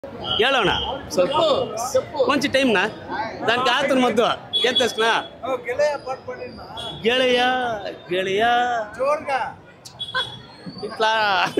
ಹೇಳೋಣ ಸ್ವಲ್ಪ కొంచెం టైంనా దానికి ఆతను మొద్దు ఏం తెలుసునా ಗೆಳೆಯ ಪಾಟ್ ಪಡಿನ ಗೆಳೆಯ ಗೆಳೆಯ ಜೋರ್ಗ ಇಟ್ಲಾ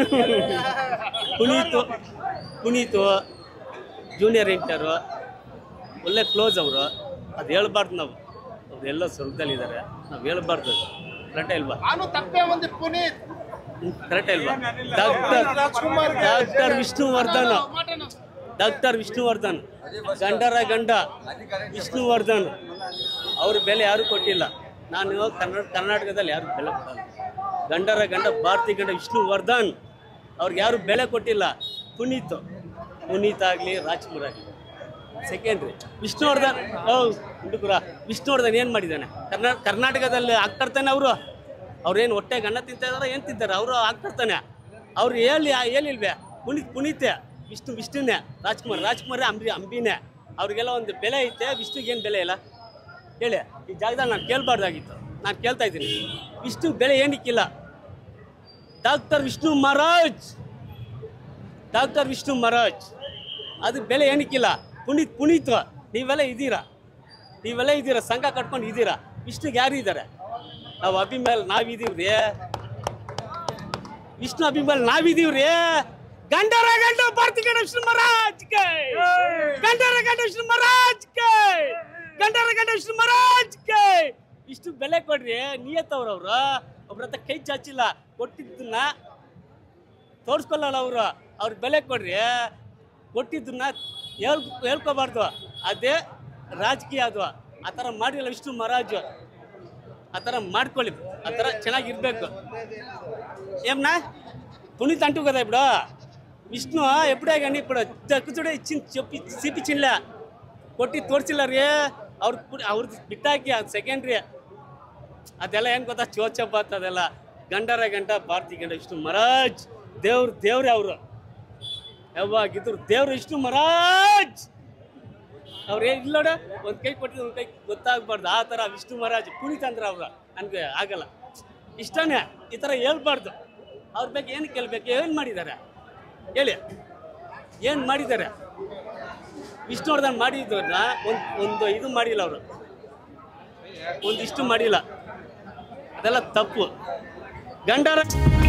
ಪುನೀತು ಪುನೀತು ಜೂನಿಯರ್ ಎಂಟರು ಒಳ್ಳೆ ಕ್ಲೋಸ್ ಅವರು ಅದು ಹೇಳ್ಬಾರ್ದು ನಾವು ಅವ್ರು ಎಲ್ಲ ಸ್ವರ್ಗದಲ್ಲಿದ್ದಾರೆ ನಾವು ಹೇಳ್ಬಾರ್ದು ಕರೆಕ್ಟೇ ಇಲ್ವಾ ನಾನು ತಪ್ಪೇ ಒಂದು ಪುನೀತ್ ಕರೆಕ್ಟೇ ಇಲ್ವಾ doctor Rajkumar doctor Vishnuvardhan doctor Vishnuvardhan ಗಂಡರ ಗಂಡ ವಿಷ್ಣುವರ್ಧನ್ ಅವ್ರ ಬೆಲೆ ಯಾರು ಕೊಟ್ಟಿಲ್ಲ ನಾನು ಕನ್ನಡ ಕರ್ನಾಟಕದಲ್ಲಿ ಯಾರು ಬೆಲೆ ಕೊಡಲ್ಲ ಗಂಡರ ಗಂಡ ಭಾರತಿ ಗಂಡ ವಿಷ್ಣುವರ್ಧನ್ ಅವ್ರಿಗೆ ಯಾರು ಬೆಲೆ ಕೊಟ್ಟಿಲ್ಲ ಪುನೀತ್ ಪುನೀತ್ ಆಗಲಿ ರಾಜ್ಕುಮಾರ್ ಆಗಲಿ ಸೆಕೆಂಡ್ರಿ ವಿಷ್ಣುವರ್ಧನ್ ಓ ಹುಡುಗರ ವಿಷ್ಣುವರ್ಧನ್ ಏನು ಮಾಡಿದ್ದಾನೆ ಕರ್ನಾ ಕರ್ನಾಟಕದಲ್ಲಿ ಆಗ್ತಾರ್ತಾನೆ ಅವರು ಅವ್ರೇನು ಹೊಟ್ಟೆಗೆ ಅನ್ನ ತಿಂತಾ ಇದಾರೆ ಏನು ತಿಂತಾರೆ ಅವರು ಆಗ್ತಾರ್ತಾನೆ ಅವ್ರು ಹೇಳಿ ಹೇಳಿಲ್ವೇ ಪುನೀತ್ ಪುನೀತೆ ವಿಷ್ಣು ವಿಷ್ಣುನೇ ರಾಜ್ಕುಮಾರ್ ರಾಜ್ಕುಮಾರ್ ಅಂಬಿ ಅಂಬಿನೇ ಅವ್ರಿಗೆಲ್ಲ ಒಂದು ಬೆಲೆ ಐತೆ ವಿಷ್ಣುಗೆ ಏನು ಬೆಲೆ ಇಲ್ಲ ಹೇಳಿ ಈ ಜಾಗದಲ್ಲಿ ನಾನು ಕೇಳಬಾರ್ದಾಗಿತ್ತು ನಾನು ಕೇಳ್ತಾ ಇದ್ದೀನಿ ವಿಷ್ಣು ಬೆಲೆ ಏನಕ್ಕಿಲ್ಲ ಡಾಕ್ಟರ್ ವಿಷ್ಣು ಮಹಾರಾಜ್ ಡಾಕ್ಟರ್ ವಿಷ್ಣು ಮಹಾರಾಜ್ ಅದು ಬೆಲೆ ಏನಕ್ಕಿಲ್ಲ ಪುನೀತ್ ಪುನೀತ್ ನೀವೆಲ್ಲ ಇದ್ದೀರಾ ನೀವೆಲ್ಲ ಇದ್ದೀರಾ ಸಂಘ ಕಟ್ಕೊಂಡು ಇದ್ದೀರಾ ವಿಷ್ಣುಗೆ ಯಾರು ಇದ್ದಾರೆ ನಾವು ಅಭಿಮೇಲೆ ನಾವಿದೀವ್ರಿ ವಿಷ್ಣು ಅಭಿಮೇಲೆ ನಾವಿದೀವ್ರಿ ಗಂಡರ ಗಂಡ ಭಾರತಿ ಗಂಡ ವಿಷ್ಣು ಮಹಾರಾಜ್ ಕೈ ಗಂಡರ ಗಂಡ ವಿಷ್ಣು ಮಹಾರಾಜ್ ಕೈ ಗಂಡರ ಗಂಡ ವಿಷ್ಣು ಮಹಾರಾಜ್ ಕೈ ಇಷ್ಟು ಬೆಲೆ ಕೊಡ್ರಿ ನಿಯತ್ತವ್ರವ್ರು ಒಬ್ರ ಹತ್ರ ಕೈ ಚಾಚಿಲ್ಲ ಕೊಟ್ಟಿದ್ದನ್ನ ತೋರಿಸ್ಕೊಳ್ಳಲ್ಲ ಅವರು ಅವ್ರ ಬೆಲೆ ಕೊಡ್ರಿ ಕೊಟ್ಟಿದ್ದನ್ನ ಹೇಳ್ ಹೇಳ್ಕೋಬಾರ್ದು ಅದೇ ರಾಜಕೀಯ ಅದು ಆ ಥರ ಮಾಡಿಲ್ಲ ವಿಷ್ಣು ಮಹಾರಾಜು ಆ ಥರ ಮಾಡ್ಕೊಳ್ಳಿ ಆ ಥರ ಚೆನ್ನಾಗಿರ್ಬೇಕು ఏమన్నా పునీత్ అంటూ కదా ఇప్పుడు విష్ణు ఎప్పుడే కానీ ఇప్పుడు దక్కుతుడే ఇచ్చింది చెప్పి చూపించిందిలే కొట్టి తోಡ್ಸಿಲ್ಲ ರೀ ಅವ್ರ ಅವ್ರದ್ದು ಬಿಟ್ಟಾಕಿ ಅದು ಸೆಕೆಂಡ್ರಿ ಅದೆಲ್ಲ ಏನು ಗೊತ್ತಾ ಚೋಚಪ್ಪ ಅದೆಲ್ಲ ಗಂಡರ ಗಂಡ ಭಾರತಿ ಗಂಡ ವಿಷ್ಣು ಮಹಾರಾಜ್ ದೇವ್ರು ದೇವ್ರೇ ಅವರು ಯಾವಾಗಿದ್ರು ದೇವ್ರು ವಿಷ್ಣು ಮಹಾರಾಜ್ ಅವ್ರು ಏನ್ ಇಲ್ಲ ನೋಡ ಒಂದು ಕೈ ಕೊಟ್ಟಿದ್ದು ಒಂದು ಕೈ ಗೊತ್ತಾಗ್ಬಾರ್ದು ಆ ಥರ ವಿಷ್ಣು ಮಹಾರಾಜ್ ಪುನೀತ್ ಅಂದ್ರೆ ಅವ್ರು ನನಗೆ ಆಗಲ್ಲ ಇಷ್ಟನೇ ಈ ಥರ ಹೇಳ್ಬಾರ್ದು ಅವ್ರ ಬಗ್ಗೆ ಏನು ಕೇಳಬೇಕು ಏನು ಮಾಡಿದ್ದಾರೆ ಹೇಳಿ ಏನು ಮಾಡಿದ್ದಾರೆ ವಿಷ್ಣುವರ್ಧನ್ ಮಾಡಿದ್ದನ್ನ ಒಂದು ಒಂದು ಇದು ಮಾಡಿಲ್ಲ ಅವರು ಒಂದಿಷ್ಟು ಮಾಡಿಲ್ಲ ಅದೆಲ್ಲ ತಪ್ಪು ಗಂಡರ